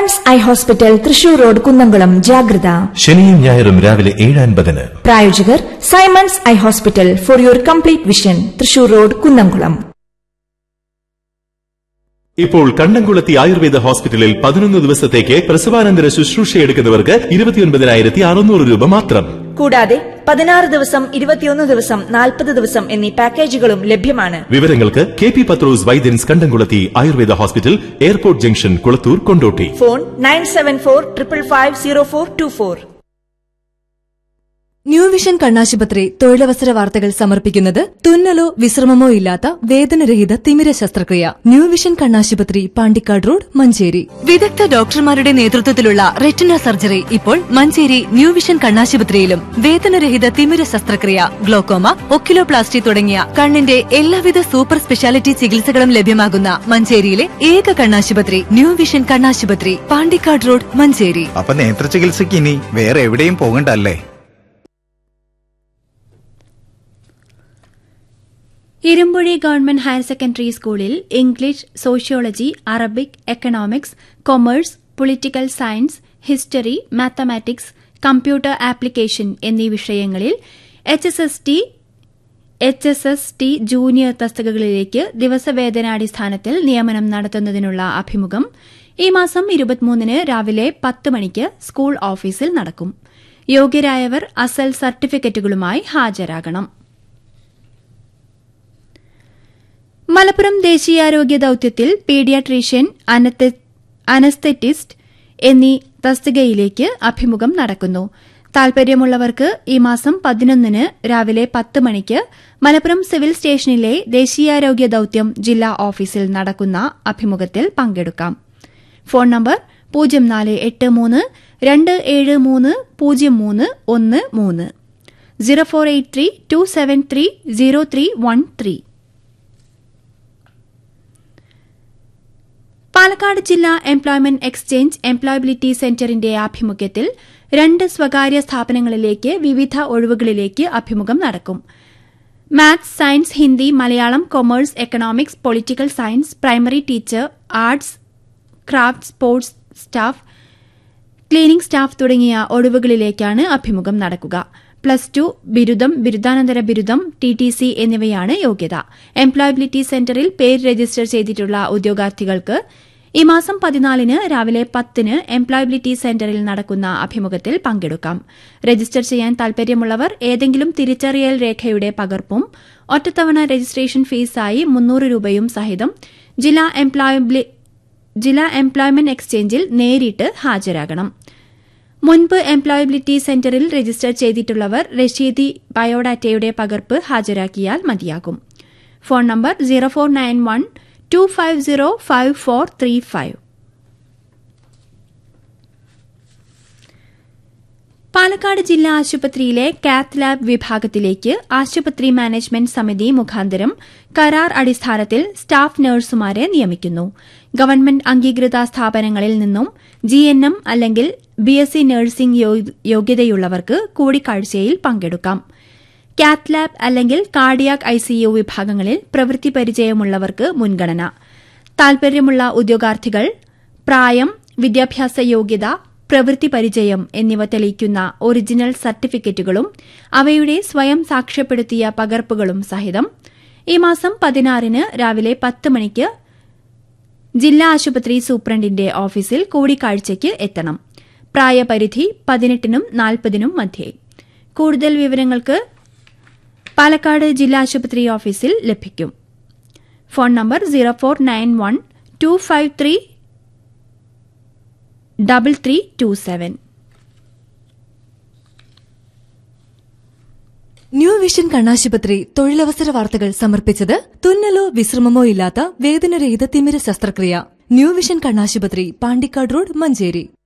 Symons eye hospital Thrissur road Kunnamkulam ജാഗ്രത ശനിയും ഞായറും രാവിലെ ഏഴ് അൻപതിന് പ്രായോജകർ Simons eye hospital for your complete vision Thrissur road Kunnamkulam ഇപ്പോൾ കണ്ണംകുളത്തി ആയുർവേദ ഹോസ്പിറ്റലിൽ പതിനൊന്ന് ദിവസത്തേക്ക് പ്രസവാനന്തര ശുശ്രൂഷ എടുക്കുന്നവർക്ക് ഇരുപത്തിയൊൻപതിനായിരത്തി അറുന്നൂറ് രൂപ മാത്രം കൂടാതെ പതിനാറ് ദിവസം ഇരുപത്തിയൊന്ന് ദിവസം നാൽപ്പത് ദിവസം എന്നീ പാക്കേജുകളും ലഭ്യമാണ് വിവരങ്ങൾക്ക് കെ പി പത്രോസ് വൈദ്യൻസ് കണ്ടംകുളത്തി Ayurveda hospital airport junction Kulathur Kondotty phone nine seven four triple five zero four two four new vision കണ്ണാശുപത്രി തൊഴിലവസര വാർത്തകൾ സമർപ്പിക്കുന്നത് തുന്നലോ വിശ്രമമോ ഇല്ലാത്ത വേദനരഹിത തിമിര ശസ്ത്രക്രിയ ന്യൂ വിഷൻ കണ്ണാശുപത്രി പാണ്ടിക്കാട് റോഡ് മഞ്ചേരി വിദഗ്ധ ഡോക്ടർമാരുടെ നേതൃത്വത്തിലുള്ള റെറ്റിന സർജറി ഇപ്പോൾ മഞ്ചേരി ന്യൂ വിഷൻ കണ്ണാശുപത്രിയിലും വേദനരഹിത തിമിര ശസ്ത്രക്രിയ ഗ്ലോക്കോമ ഒക്കിലോപ്ലാസ്റ്റി തുടങ്ങിയ കണ്ണിന്റെ എല്ലാവിധ സൂപ്പർ സ്പെഷ്യാലിറ്റി ചികിത്സകളും ലഭ്യമാകുന്ന മഞ്ചേരിയിലെ ഏക കണ്ണാശുപത്രി ന്യൂ വിഷൻ കണ്ണാശുപത്രി പാണ്ടിക്കാട് റോഡ് മഞ്ചേരി അപ്പൊ നേത്ര ചികിത്സയ്ക്ക് ഇനി വേറെ എവിടെയും പോകണ്ടല്ലേ ഇരുമ്പുഴി ഗവൺമെന്റ് ഹയർ സെക്കൻഡറി സ്കൂളിൽ English sociology Arabic economics commerce political science history mathematics computer application എന്നീ വിഷയങ്ങളിൽ H S S T H S S T junior തസ്തികകളിലേക്ക് ദിവസവേതനാടിസ്ഥാനത്തിൽ നിയമനം നടത്തുന്നതിനുള്ള അഭിമുഖം ഈ മാസം ഇരുപത്തിമൂന്നിന് രാവിലെ പത്ത് മണിക്ക് സ്കൂൾ ഓഫീസിൽ നടക്കും യോഗ്യരായവർ അസൽ സർട്ടിഫിക്കറ്റുകളുമായി ഹാജരാകണം മലപ്പുറം ദേശീയാരോഗ്യ ദൌത്യത്തിൽ പീഡിയാട്രീഷ്യൻ അനസ്തെറ്റിസ്റ്റ് എന്നീ തസ്തികയിലേക്ക് അഭിമുഖം നടക്കുന്നു താൽപര്യമുള്ളവർക്ക് ഈ മാസം പതിനൊന്നിന് രാവിലെ പത്ത് മണിക്ക് മലപ്പുറം സിവിൽ സ്റ്റേഷനിലെ ദേശീയാരോഗ്യ ദൌത്യം ജില്ലാ ഓഫീസിൽ നടക്കുന്ന അഭിമുഖത്തിൽ പങ്കെടുക്കാം ഫോൺ നമ്പർ പൂജ്യം നാല് എട്ട് മൂന്ന് രണ്ട് ഏഴ് മൂന്ന് പൂജ്യം മൂന്ന് ഒന്ന് മൂന്ന് zero four eight three two seven three zero three one three Palakkad ജില്ലാ എംപ്ലോയ്മെന്റ് എക്സ്ചേഞ്ച് എംപ്ലോയബിലിറ്റി സെന്ററിന്റെ ആഭിമുഖ്യത്തിൽ രണ്ട് സ്വകാര്യ സ്ഥാപനങ്ങളിലേക്ക് വിവിധ ഒഴിവുകളിലേക്ക് അഭിമുഖം നടക്കും maths science Hindi Malayalam commerce economics political science primary teacher arts craft sports staff cleaning staff തുടങ്ങിയ ഒഴിവുകളിലേക്കാണ് അഭിമുഖം നടക്കുക പ്ലസ് ടു ബിരുദം ബിരുദാനന്തര ബിരുദം ടി ടി സി എന്നിവയാണ് യോഗ്യത എംപ്ലോയബിലിറ്റി സെന്ററിൽ പേര് രജിസ്റ്റർ ചെയ്തിട്ടുള്ള ഉദ്യോഗാർത്ഥികൾക്ക് ഈ മാസം പതിനാലിന് രാവിലെ പത്തിന് എംപ്ലോയബിലിറ്റി സെന്ററിൽ നടക്കുന്ന അഭിമുഖത്തിൽ പങ്കെടുക്കാം രജിസ്റ്റർ ചെയ്യാൻ താൽപര്യമുള്ളവർ ഏതെങ്കിലും തിരിച്ചറിയൽ രേഖയുടെ പകർപ്പും ഒറ്റത്തവണ രജിസ്ട്രേഷൻ ഫീസായി മുന്നൂറ് രൂപയും സഹിതം ജില്ലാ ജില്ലാ എംപ്ലോയ്മെന്റ് എക്സ്ചേഞ്ചിൽ നേരിട്ട് ഹാജരാകണം മുൻപ് എംപ്ലോയബിലിറ്റി സെന്ററിൽ രജിസ്റ്റർ ചെയ്തിട്ടുള്ളവർ രശീതി ബയോഡാറ്റയുടെ പകർപ്പ് ഹാജരാക്കിയാൽ മതിയാകും phone number zero four nine one two five zero five four three five Palakkad ജില്ലാ ആശുപത്രിയിലെ കാത്ത് ലാബ് വിഭാഗത്തിലേക്ക് ആശുപത്രി മാനേജ്മെന്റ് സമിതി മുഖാന്തരം കരാർ അടിസ്ഥാനത്തിൽ സ്റ്റാഫ് നഴ്സുമാരെ നിയമിക്കുന്നു ഗവൺമെന്റ് അംഗീകൃത സ്ഥാപനങ്ങളിൽ നിന്നും ജിഎൻഎം അല്ലെങ്കിൽ ബിഎസ്സി നഴ്സിംഗ് യോഗ്യതയുള്ളവർക്ക് കൂടിക്കാഴ്ചയിൽ പങ്കെടുക്കാം കാത്ത് ലാബ് അല്ലെങ്കിൽ കാർഡിയാക് ഐസിയു വിഭാഗങ്ങളിൽ പ്രവൃത്തി പരിചയമുള്ളവർക്ക് മുൻഗണന താൽപര്യമുള്ള ഉദ്യോഗാർത്ഥികൾ പ്രായം വിദ്യാഭ്യാസ യോഗ്യത പ്രവൃത്തി പരിചയം എന്നിവ തെളിയിക്കുന്ന ഒറിജിനൽ സർട്ടിഫിക്കറ്റുകളും അവയുടെ സ്വയം സാക്ഷ്യപ്പെടുത്തിയ പകർപ്പുകളും സഹിതം ഈ മാസം പതിനാറിന് രാവിലെ പത്ത് മണിക്ക് ജില്ലാ ആശുപത്രി സൂപ്രണ്ടിന്റെ ഓഫീസിൽ കൂടിക്കാഴ്ചയ്ക്ക് എത്തണം പ്രായപരിധി പതിനെട്ടിനും നാൽപ്പതിനും മധ്യേ കൂടുതൽ വിവരങ്ങൾക്ക് പാലക്കാട് ജില്ലാ ആശുപത്രി ഓഫീസിൽ ലഭിക്കും phone number zero four nine one two five three double three two seven new vision കണ്ണാശുപത്രി തൊഴിലവസര വാർത്തകൾ സമർപ്പിച്ചത് തുന്നലോ വിശ്രമമോ ഇല്ലാത്ത വേദനരഹിത തിമിര ശസ്ത്രക്രിയ ന്യൂ വിഷൻ കണ്ണാശുപത്രി പാണ്ടിക്കാട് റോഡ് മഞ്ചേരി